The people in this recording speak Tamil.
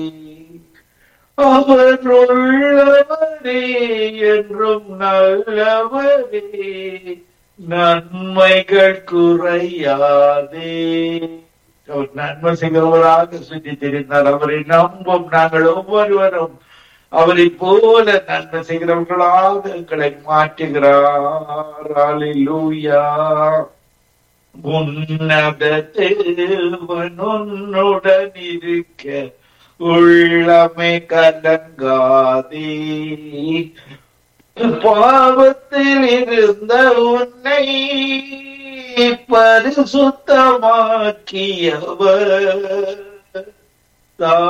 அவர் உள்ளவரே என்றும் நல்லவரே நன்மைகள் குறையாதே அவர் நன்மை செய்கிறவராக சுற்றி தெரிந்தார் அவரை நம்பும் நாங்கள் ஒவ்வொருவரும் அவரை போல நன்மை செய்கிறவர்களாக எங்களை மாற்றுகிறார் அல்லேலூயா உன்னத தேவன் உன்னுடன் இருக்க உள்ளமே கலங்காதே பாவத்தில் இருந்த உன்னை பரிசுத்தமாக்கியவர்